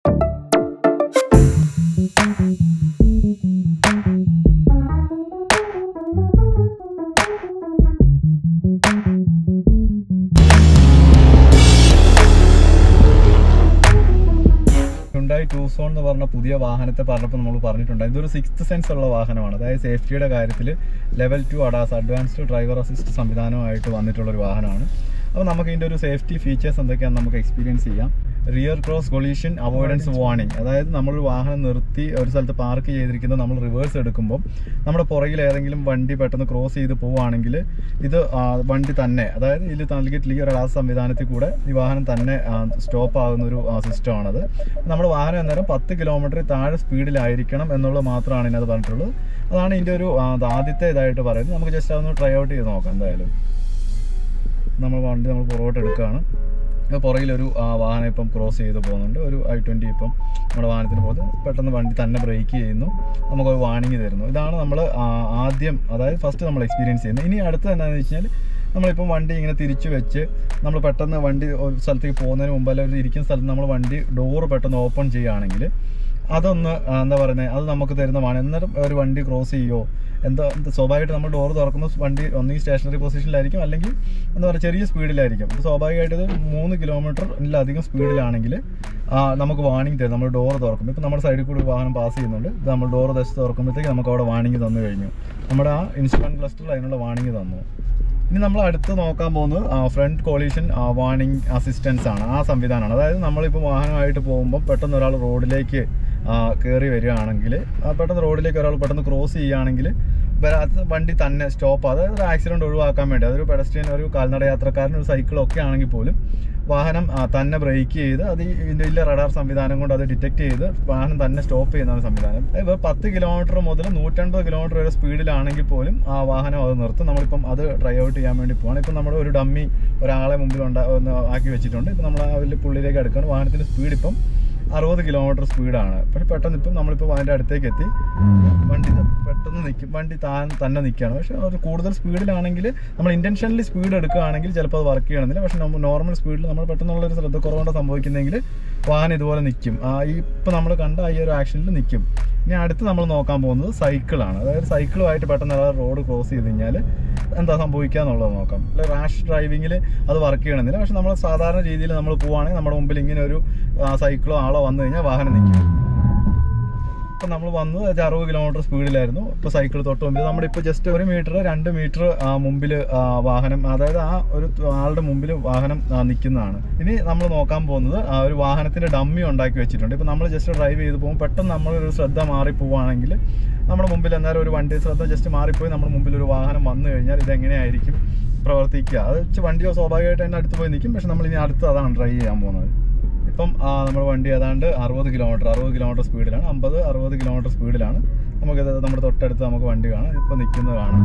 Hyundai ടൂസോൺ എന്ന് പറഞ്ഞ പുതിയ വാഹനത്തെ പറഞ്ഞപ്പോൾ നമ്മൾ പറഞ്ഞിട്ടുണ്ട് ഇതൊരു സിക്സ്ത് സെൻസ് ഉള്ള വാഹനമാണ് അതായത് സേഫ്റ്റിയുടെ കാര്യത്തിൽ level two ADAS advanced driver assist സംവിധാനമായിട്ട് വന്നിട്ടുള്ള ഒരു വാഹനമാണ് അപ്പോൾ നമുക്ക് ഇതിൻ്റെ ഒരു സേഫ്റ്റി ഫീച്ചേഴ്സ് എന്തൊക്കെയാണെന്ന് നമുക്ക് എക്സ്പീരിയൻസ് ചെയ്യാം rear cross collision avoidance warning അതായത് നമ്മളൊരു വാഹനം നിർത്തി ഒരു സ്ഥലത്ത് പാർക്ക് ചെയ്തിരിക്കുന്നത് നമ്മൾ റിവേഴ്സ് എടുക്കുമ്പോൾ നമ്മുടെ പുറകിൽ ഏതെങ്കിലും വണ്ടി പെട്ടെന്ന് ക്രോസ് ചെയ്ത് പോവുകയാണെങ്കിൽ ഇത് ആ, വണ്ടി തന്നെ അതായത് ഇതിൽ നൽകിയിട്ടുള്ള ഈ ഒരു അഡാസ് സംവിധാനത്തിൽ കൂടെ ഈ വാഹനം തന്നെ സ്റ്റോപ്പ് ആകുന്ന ഒരു സിസ്റ്റമാണത് നമ്മുടെ വാഹനം അന്നേരം പത്ത് കിലോമീറ്റർ താഴെ സ്പീഡിലായിരിക്കണം എന്നുള്ളത് മാത്രമാണ് ഇതിനകത്ത് പറഞ്ഞിട്ടുള്ളത് അതാണ് ഇതിൻ്റെ ഒരു ആ, ആദ്യത്തെ ഇതായിട്ട് പറയുന്നത് നമുക്ക് ജസ്റ്റ് അതൊന്ന് ട്രൈ ഔട്ട് ചെയ്ത് നോക്കാം എന്തായാലും നമ്മൾ വണ്ടി നമ്മൾ പുറകോട്ട് എടുക്കുകയാണ് ഇപ്പോൾ പുറകിലൊരു ആ, വാഹനം ഇപ്പം ക്രോസ് ചെയ്ത് പോകുന്നുണ്ട് ഒരു ഐ ട്വൻറ്റി ഇപ്പം നമ്മുടെ വാഹനത്തിന് പോകുന്നത് പെട്ടെന്ന് വണ്ടി തന്നെ ബ്രേക്ക് ചെയ്യുന്നു നമുക്കൊരു വാണിംഗ് തരുന്നു ഇതാണ് നമ്മൾ ആദ്യം അതായത് ഫസ്റ്റ് നമ്മൾ എക്സ്പീരിയൻസ് ചെയ്യുന്നത് ഇനി അടുത്തത് എന്താണെന്ന് വെച്ച് കഴിഞ്ഞാൽ നമ്മളിപ്പം വണ്ടി ഇങ്ങനെ തിരിച്ചു വെച്ച് നമ്മൾ പെട്ടെന്ന് വണ്ടി ഒരു സ്ഥലത്തേക്ക് പോകുന്നതിന് മുമ്പ് അല്ലെങ്കിൽ ഒരു ഇരിക്കുന്ന സ്ഥലത്ത് നമ്മൾ വണ്ടി ഡോറ് പെട്ടെന്ന് ഓപ്പൺ ചെയ്യുകയാണെങ്കിൽ അതൊന്ന് ആ, എന്താ പറയുന്നത് അത് നമുക്ക് തരുന്നതാണ് എന്നിട്ടും ഒരു വണ്ടി ക്രോസ് ചെയ്യുമോ എന്താ എന്താ സ്വാഭാവികമായിട്ട് നമ്മൾ ഡോർ തുറക്കുന്ന വണ്ടി ഒന്നുകിൽ സ്റ്റേഷനറി പൊസിഷനിലായിരിക്കും അല്ലെങ്കിൽ എന്താ പറയുക ചെറിയ സ്പീഡിലായിരിക്കും അപ്പോൾ സ്വാഭാവികമായിട്ട് ഇത് മൂന്ന് കിലോമീറ്ററിലധികം സ്പീഡിലാണെങ്കിൽ നമുക്ക് വാണിംഗ് തരും നമ്മൾ ഡോർ തുറക്കും ഇപ്പോൾ നമ്മുടെ സൈഡിൽ കൂടി ഒരു വാഹനം പാസ് ചെയ്യുന്നുണ്ട് ഇത് നമ്മൾ ഡോർ ദശ തുറക്കുമ്പോഴത്തേക്ക് നമുക്ക് അവിടെ വാണിംഗ് തന്നു കഴിഞ്ഞു നമ്മുടെ ആ ഇൻസ്ട്രുമെന്റ് ക്ലസ്റ്ററിൽ അതിനുള്ള വാണിംഗ് തന്നു ഇനി നമ്മൾ അടുത്ത് നോക്കാൻ പോകുന്നത് ഫ്രണ്ട് കോളീഷൻ വാർണിംഗ് അസിസ്റ്റൻസ് ആണ് ആ സംവിധാനമാണ് അതായത് നമ്മളിപ്പോൾ വാഹനമായിട്ട് പോകുമ്പോൾ പെട്ടെന്ന് ഒരാൾ റോഡിലേക്ക് കയറി വരികയാണെങ്കിൽ പെട്ടെന്ന് റോഡിലേക്ക് ഒരാൾ പെട്ടെന്ന് ക്രോസ് ചെയ്യുകയാണെങ്കിൽ വരാത്ത വണ്ടി തന്നെ സ്റ്റോപ്പ് അതായത് ഒരു ആക്സിഡന്റ് ഒഴിവാക്കാൻ വേണ്ടി അതൊരു പെഡസ്ട്രിയൻ ഒരു കാൽനട യാത്രക്കാരൻ ഒരു സൈക്കിൾ ഒക്കെ ആണെങ്കിൽ പോലും വാഹനം ആ, തന്നെ ബ്രേക്ക് ചെയ്ത് അത് ഈ ഇതിന്റെ ഇല്ല റഡാർ സംവിധാനം കൊണ്ട് അത് ഡിറ്റക്ട് ചെയ്ത് വാഹനം തന്നെ സ്റ്റോപ്പ് ചെയ്യുന്ന ഒരു സംവിധാനം ഇപ്പോൾ പത്ത് കിലോമീറ്റർ മുതൽ നൂറ്റൻപത് കിലോമീറ്റർ വരെ സ്പീഡിലാണെങ്കിൽ പോലും ആ വാഹനം അത് നിർത്തും നമ്മളിപ്പം അത് ഡ്രൈ ഔട്ട് ചെയ്യാൻ വേണ്ടി പോവാണ് ഇപ്പം നമ്മുടെ ഒരു ഡമ്മി ഒരാളെ മുമ്പിൽ ഉണ്ടാ ഒന്ന് ആക്കി വെച്ചിട്ടുണ്ട് ഇപ്പം നമ്മൾ ആ വലിയ പുള്ളിയിലേക്ക് അടുക്കുകയാണ് വാഹനത്തിന്റെ സ്പീഡ് ഇപ്പം അറുപത് കിലോമീറ്റർ സ്പീഡാണ് പക്ഷെ പെട്ടെന്ന് ഇപ്പം നമ്മളിപ്പോൾ അതിൻ്റെ അടുത്തേക്ക് എത്തി വണ്ടി ത- പെട്ടെന്ന് നിൽക്കും വണ്ടി താൻ തന്നെ നിൽക്കുകയാണ് പക്ഷെ അത് കൂടുതൽ സ്പീഡിലാണെങ്കിൽ നമ്മൾ ഇന്റൻഷനലി സ്പീഡ് എടുക്കുകയാണെങ്കിൽ ചിലപ്പോൾ അത് വർക്ക് ചെയ്യണമെന്നില്ല പക്ഷെ നമ്മൾ നോർമൽ സ്പീഡിൽ നമ്മൾ പെട്ടെന്നുള്ള ഒരു ശ്രദ്ധ കുറവുകൊണ്ട് സംഭവിക്കുന്നെങ്കിൽ വാഹനം ഇതുപോലെ നിൽക്കും ആ ഈ ഇപ്പം നമ്മൾ കണ്ട ഈ ഒരു ആക്ഷനിൽ നിൽക്കും ഇനി അടുത്ത് നമ്മൾ നോക്കാൻ പോകുന്നത് സൈക്കിളാണ് അതായത് സൈക്കിളുമായിട്ട് പെട്ടെന്ന് ഒരാൾ റോഡ് ക്രോസ് ചെയ്ത് കഴിഞ്ഞാൽ എന്താ സംഭവിക്കുക എന്നുള്ളത് നോക്കാം റാഷ് ഡ്രൈവിങ്ങിൽ അത് വർക്ക് ചെയ്യണമെന്നില്ല പക്ഷെ നമ്മൾ സാധാരണ രീതിയിൽ നമ്മൾ പോവുകയാണെങ്കിൽ നമ്മുടെ മുമ്പിൽ ഇങ്ങനെ ഒരു സൈക്കിളോ ആളോ വന്നു കഴിഞ്ഞാൽ വാഹനം നിൽക്കും ഇപ്പം നമ്മൾ വന്നത് ഒരു അറുപത് കിലോമീറ്റർ സ്പീഡിലായിരുന്നു ഇപ്പോൾ സൈക്കിൾ തൊട്ട് മുമ്പിൽ നമ്മുടെ ഇപ്പോൾ ജസ്റ്റ് ഒരു മീറ്റർ രണ്ട് മീറ്റർ മുമ്പിൽ വാഹനം അതായത് ആ ഒരു ആളുടെ മുമ്പിൽ വാഹനം ആ, നിൽക്കുന്നതാണ് ഇനി നമ്മൾ നോക്കാൻ പോകുന്നത് ആ ഒരു വാഹനത്തിന്റെ ഡമ്മി ഉണ്ടാക്കി വെച്ചിട്ടുണ്ട് ഇപ്പോൾ നമ്മൾ ജസ്റ്റ് ഡ്രൈവ് ചെയ്ത് പോകുമ്പോൾ പെട്ടെന്ന് നമ്മളൊരു ശ്രദ്ധ മാറി പോവുകയാണെങ്കിൽ നമ്മുടെ മുമ്പിൽ എന്നാലും ഒരു വണ്ടി ശ്രദ്ധ ജസ്റ്റ് മാറിപ്പോയി നമ്മുടെ മുമ്പിൽ ഒരു വാഹനം വന്നു കഴിഞ്ഞാൽ ഇത് എങ്ങനെയായിരിക്കും പ്രവർത്തിക്കുക അത് വെച്ച് വണ്ടി സ്വാഭാവികമായിട്ട് തന്നെ അടുത്ത് പോയി നിൽക്കും പക്ഷെ നമ്മൾ ഇനി അടുത്ത് അതാണ് ഡ്രൈവ് ചെയ്യാൻ പോകുന്നത് ഇപ്പം ആ, നമ്മുടെ വണ്ടി ഏതാണ്ട് അറുപത് കിലോമീറ്റർ അറുപത് കിലോമീറ്റർ സ്പീഡിലാണ് അമ്പത് അറുപത് കിലോമീറ്റർ സ്പീഡിലാണ് നമുക്കിത് നമ്മുടെ തൊട്ടടുത്ത് നമുക്ക് വണ്ടി കാണാം ഇപ്പം നിൽക്കുന്നത് കാണാം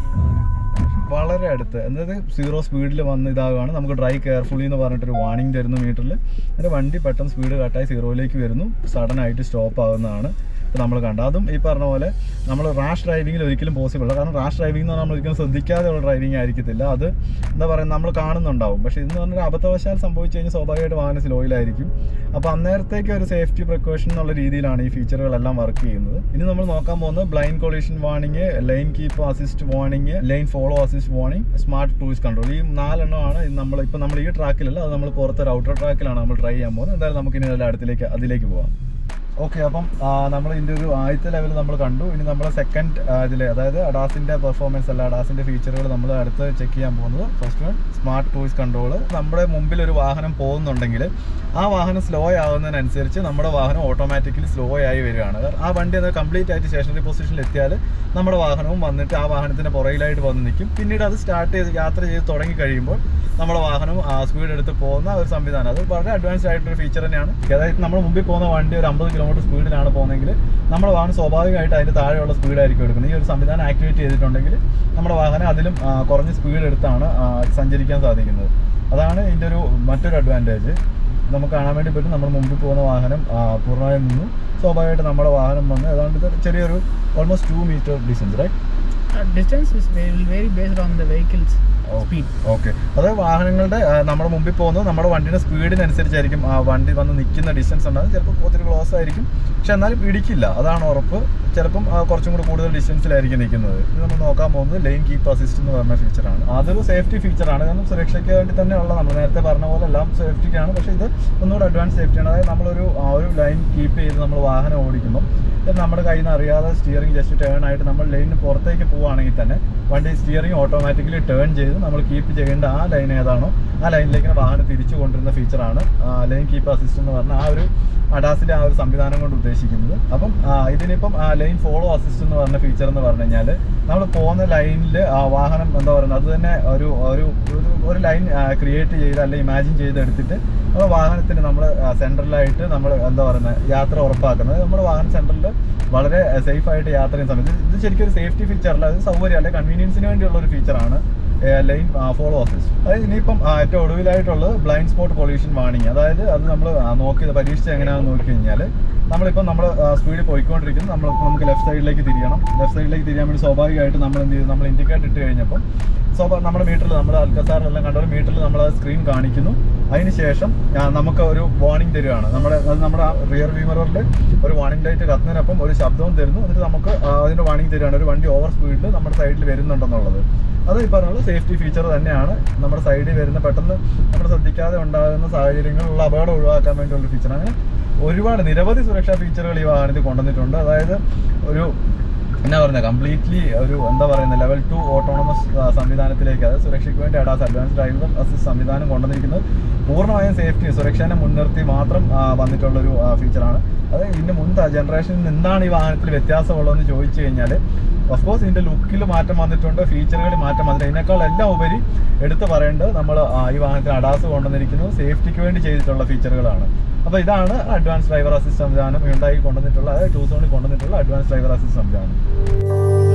വളരെ അടുത്ത് അതായത് സീറോ സ്പീഡിൽ വന്ന് ഇതാകുകയാണ് നമുക്ക് ഡ്രൈ കെയർഫുള്ളി എന്ന് പറഞ്ഞിട്ടൊരു വാർണിംഗ് തരുന്നു മീറ്ററിൽ എന്നിട്ട് വണ്ടി പെട്ടെന്ന് സ്പീഡ് കട്ടായി സീറോയിലേക്ക് വരുന്നു സഡൻ ആയിട്ട് സ്റ്റോപ്പ് ആകുന്നതാണ് ഇപ്പം നമ്മൾ കണ്ട അതും ഈ പറഞ്ഞ പോലെ നമ്മൾ റാഷ് ഡ്രൈവിങ്ങിൽ ഒരിക്കലും പോസിബിൾ അല്ല കാരണം റാഷ് ഡ്രൈവിംഗ് എന്ന് പറഞ്ഞാൽ നമ്മൾ ഒരിക്കലും ശ്രദ്ധിക്കാതെയുള്ള ഡ്രൈവിംഗ് ആയിരിക്കത്തില്ല അത് എന്താ പറയുക നമ്മൾ കാണുന്നുണ്ടാവും പക്ഷേ ഇതെന്ന് പറഞ്ഞാൽ അബദ്ധവശാൽ സംഭവിച്ചു കഴിഞ്ഞാൽ സ്വാഭാവികമായിട്ട് വാഹനം സ്ലോയിലായിരിക്കും അപ്പോൾ അന്നേരത്തേക്ക് ഒരു സേഫ്റ്റി പ്രിക്കോഷൻ എന്നുള്ള രീതിയിലാണ് ഈ ഫീച്ചറുകളെല്ലാം വർക്ക് ചെയ്യുന്നത് ഇനി നമ്മൾ നോക്കാൻ പോകുന്നത് blind collision warning lane keep assist warning lane follow assist warning smart cruise control ഈ നാലെണ്ണമാണ് നമ്മൾ ഇപ്പം നമ്മൾ ഈ ട്രാക്കിലല്ല അത് നമ്മൾ പുറത്തൊരു ഔട്ടർ ട്രാക്കിലാണ് നമ്മൾ ട്രൈ ചെയ്യാൻ പോകുന്നത് എന്തായാലും നമുക്ക് ഇനി അതിൽ അടുത്തിലേക്ക് അതിലേക്ക് പോകാം ഓക്കെ അപ്പം നമ്മൾ ഇതിന്റെ ഒരു ആദ്യത്തെ ലെവൽ നമ്മൾ കണ്ടു ഇനി നമ്മൾ സെക്കൻഡ് ഇതിൽ അതായത് അഡാസിന്റെ പെർഫോമൻസ് അല്ല അഡാസിന്റെ ഫീച്ചറുകൾ നമ്മൾ അടുത്ത് ചെക്ക് ചെയ്യാൻ പോകുന്നത് first one smart cruise control നമ്മുടെ മുമ്പിൽ ഒരു വാഹനം പോകുന്നുണ്ടെങ്കിൽ ആ വാഹനം സ്ലോ ആവുന്നതിനനുസരിച്ച് നമ്മുടെ വാഹനം ഓട്ടോമാറ്റിക്കലി സ്ലോ ആയി വരികയാണ് കാരണം ആ വണ്ടി അത് കംപ്ലീറ്റ് ആയിട്ട് സ്റ്റേഷനറി പൊസിഷനിൽ എത്തിയാൽ നമ്മുടെ വാഹനവും വന്നിട്ട് ആ വാഹനത്തിന്റെ പുറകിലായിട്ട് വന്ന് നിൽക്കും പിന്നീട് അത് സ്റ്റാർട്ട് ചെയ്ത് യാത്ര ചെയ്ത് തുടങ്ങി കഴിയുമ്പോൾ നമ്മുടെ വാഹനം സ്പീഡ് എടുത്ത് പോകുന്ന ഒരു സംവിധാനം അത് വളരെ അഡ്വാൻസ്ഡ് ആയിട്ടൊരു ഫീച്ചർ തന്നെയാണ് അതായത് നമ്മുടെ മുമ്പിൽ പോകുന്ന വണ്ടി ഒരു അമ്പത് കിലോമീറ്റർ സ്പീഡിലാണ് പോകുന്നതെങ്കിൽ നമ്മുടെ വാഹനം സ്വാഭാവികമായിട്ട് അതിന്റെ താഴെയുള്ള സ്പീഡായിരിക്കും എടുക്കുന്നത് ഈ ഒരു സംവിധാനം ആക്ടിവേറ്റ് ചെയ്തിട്ടുണ്ടെങ്കിൽ നമ്മുടെ വാഹനം അതിലും ആ, കുറഞ്ഞ സ്പീഡ് എടുത്താണ് ആ, സഞ്ചരിക്കാൻ സാധിക്കുന്നത് അതാണ് ഇതിന്റെ ഒരു മറ്റൊരു അഡ്വാൻറ്റേജ് നമുക്ക് കാണാൻ വേണ്ടി പറ്റും നമ്മുടെ മുമ്പിൽ പോകുന്ന വാഹനം ആ, പൂർണ്ണമായും നിന്നു സ്വാഭാവികമായിട്ട് നമ്മുടെ വാഹനം വന്ന് ഏതാണ്ട് ഇത് ചെറിയൊരു almost two metre distance right Uh, distance is, will vary based on the vehicles speed okay അത് വാഹനങ്ങളുടെ ആ, നമ്മുടെ മുമ്പിൽ പോകുന്നത് നമ്മുടെ വണ്ടിയുടെ സ്പീഡിനനുസരിച്ചായിരിക്കും ആ വണ്ടി വന്ന് നിൽക്കുന്ന ഡിസ്റ്റൻസ് ഉണ്ടാകും ചിലപ്പോൾ ഒത്തിരി ക്ലോസ് ആയിരിക്കും പക്ഷെ എന്നാലും ഇടിക്കില്ല അതാണ് ഉറപ്പ് ചിലപ്പം ആ, കുറച്ചും കൂടി കൂടുതൽ ഡിസ്റ്റൻസിലായിരിക്കും നിൽക്കുന്നത് ഇത് നമ്മൾ നോക്കാൻ പോകുന്നത് ലെയിൻ കീപ്പ് അസിസ്റ്റ് എന്ന് പറഞ്ഞ ഫീച്ചറാണ് അതൊരു സേഫ്റ്റി ഫീച്ചറാണ് കാരണം സുരക്ഷയ്ക്ക് വേണ്ടി തന്നെ ഉള്ള നമ്മൾ നേരത്തെ പറഞ്ഞ പോലെ എല്ലാം സേഫ്റ്റിക്കാണ് പക്ഷേ ഇത് ഒന്നുകൂടെ അഡ്വാൻസ് സേഫ്റ്റിയാണ് അതായത് നമ്മളൊരു ആ ഒരു ലൈൻ കീപ്പ് ചെയ്ത് നമ്മൾ വാഹനം ഓടിക്കുമ്പോൾ ഇത് നമ്മുടെ കയ്യിൽ നിന്ന് അറിയാതെ സ്റ്റിയറിംഗ് ജസ്റ്റ് ടേൺ ആയിട്ട് നമ്മൾ ലൈനിന് പുറത്തേക്ക് പോവുകയാണെങ്കിൽ തന്നെ വണ്ടി സ്റ്റിയറിംഗ് ഓട്ടോമാറ്റിക്കലി ടേൺ ചെയ്ത് നമ്മൾ കീപ്പ് ചെയ്യേണ്ട ആ ലൈൻ ഏതാണോ ആ ലൈനിലേക്ക് വാഹനം തിരിച്ചു കൊണ്ടുവരുന്ന ഫീച്ചറാണ് ലൈൻ കീപ്പ് അസിസ്റ്റ് എന്ന് പറഞ്ഞ ആ ഒരു അഡാസിലെ ആ ഒരു സംവിധാനം കൊണ്ട് ഉദ്ദേശിക്കുന്നത് അപ്പം ആ, ഇതിനിപ്പം ലൈൻ ഫോളോ അസിസ്റ്റ് എന്ന് പറഞ്ഞ ഫീച്ചർ എന്ന് പറഞ്ഞു കഴിഞ്ഞാൽ നമ്മൾ പോകുന്ന ലൈനിൽ വാഹനം എന്താ പറയുന്നത് അത് തന്നെ ഒരു ഒരു ഒരു- ഒരു ലൈൻ ക്രിയേറ്റ് ചെയ്ത് അല്ലെങ്കിൽ ഇമാജിൻ ചെയ്ത് എടുത്തിട്ട് നമ്മുടെ വാഹനത്തിന് നമ്മൾ സെൻട്രലായിട്ട് നമ്മൾ എന്താ പറയുന്നത് യാത്ര ഉറപ്പാക്കുന്നത് നമ്മുടെ വാഹന സെൻട്രലിൽ വളരെ സേഫ് ആയിട്ട് യാത്ര ചെയ്യുന്ന സമയത്ത് ഇത് ശരിക്കും ഒരു സേഫ്റ്റി ഫീച്ചർ അല്ല ഇത് സൗകര്യം അല്ലെ കൺവീനിയൻസിന് വേണ്ടിയുള്ള ഒരു ഫീച്ചറാണ് ലൈൻ ഫോളോ ഓഫീസ് അതായത് ഇനിയിപ്പം ആ, ഏറ്റവും ഒടുവിലായിട്ടുള്ളത് ബ്ലൈൻഡ് സ്പോട്ട് പൊല്യൂഷൻ വാണിംഗ് അതായത് അത് നമ്മൾ നോക്കിയത് പരീക്ഷിച്ച് എങ്ങനെയാണെന്ന് നോക്കി കഴിഞ്ഞാൽ നമ്മളിപ്പോൾ നമ്മൾ സ്പീഡിൽ പോയിക്കൊണ്ടിരിക്കുന്നു നമ്മൾ നമുക്ക് ലെഫ്റ്റ് സൈഡിലേക്ക് തിരിയണം ലെഫ്റ്റ് സൈഡിലേക്ക് തിരിയാൻ വേണ്ടി സ്വാഭാവികമായിട്ട് നമ്മൾ എന്ത് ചെയ്തു നമ്മൾ ഇൻഡിക്കേറ്റർ ഇട്ട് കഴിഞ്ഞപ്പം സ്വാഭാ നമ്മുടെ മീറ്ററിൽ നമ്മുടെ അൽക്കസാറിലെല്ലാം കണ്ടൊരു മീറ്ററിൽ നമ്മൾ ആ സ്ക്രീൻ കാണിക്കുന്നു അതിന് ശേഷം ആ, നമുക്ക് ഒരു വാർണിംഗ് തരികയാണ് നമ്മുടെ അത് നമ്മുടെ റിയർ വ്യൂമറിൽ ഒരു വാർണിംഗ് ലൈറ്റ് കത്തുന്നതിനൊപ്പം ഒരു ശബ്ദവും തരുന്നു എന്നിട്ട് നമുക്ക് ആ, അതിന്റെ വാർണിംഗ് തരികയാണ് ഒരു വണ്ടി ഓവർ സ്പീഡിൽ നമ്മുടെ സൈഡിൽ വരുന്നുണ്ടെന്നുള്ളത് അത് ഈ പറഞ്ഞ സേഫ്റ്റി ഫീച്ചർ തന്നെയാണ് നമ്മുടെ സൈഡിൽ വരുന്ന പെട്ടെന്ന് നമ്മൾ ശ്രദ്ധിക്കാതെ ഉണ്ടാകുന്ന സാഹചര്യങ്ങളിലുള്ള അപകടം ഒഴിവാക്കാൻ വേണ്ടിയുള്ള ഫീച്ചർ അങ്ങനെ ഒരുപാട് നിരവധി സുരക്ഷാ ഫീച്ചറുകൾ ഈ വാഹനത്തിൽ കൊണ്ടുവന്നിട്ടുണ്ട് അതായത് ഒരു എന്നാ പറയുന്നത് കംപ്ലീറ്റ്ലി ഒരു എന്താ പറയുന്നത് ലെവൽ ടു ഓട്ടോണമസ് സംവിധാനത്തിലേക്ക് അതായത് സുരക്ഷയ്ക്ക് വേണ്ടി അഡാസ് അഡ്വാൻസ് ഡ്രൈവർ അസിസ്റ്റ് സംവിധാനം കൊണ്ടുവന്നിരിക്കുന്നത് പൂർണ്ണമായും സേഫ്റ്റി സുരക്ഷേനെ മുൻനിർത്തി മാത്രം ആ, വന്നിട്ടുള്ളൊരു ഫീച്ചറാണ് അത് ഇതിന്റെ മുൻ ജനറേഷനിൽ നിന്നാണ് ഈ വാഹനത്തിൽ വ്യത്യാസമുള്ളതെന്ന് ചോദിച്ചു കഴിഞ്ഞാൽ ഓഫ്കോഴ്സ് ഇതിന്റെ ലുക്കിൽ മാറ്റം വന്നിട്ടുണ്ട് ഫീച്ചറുകളിൽ മാറ്റം വന്നിട്ടുണ്ട് ഇതിനേക്കാൾ എല്ലാം ഉപരി എടുത്തു പറയേണ്ടത് നമ്മൾ ഈ വാഹനത്തിൽ അഡാസ് കൊണ്ടുവന്നിരിക്കുന്നത് സേഫ്റ്റിക്ക് വേണ്ടി ചെയ്തിട്ടുള്ള ഫീച്ചറുകളാണ് അപ്പോൾ ഇതാണ് അഡ്വാൻസ് ഡ്രൈവർ അസിസ്റ്റ് സംവിധാനം ഉണ്ടായി കൊണ്ടുവന്നിട്ടുള്ള അതായത് ടൂ സോണിൽ കൊണ്ടുവന്നിട്ടുള്ള അഡ്വാൻസ് ഡ്രൈവർ അസിസ്റ്റ് സംവിധാനം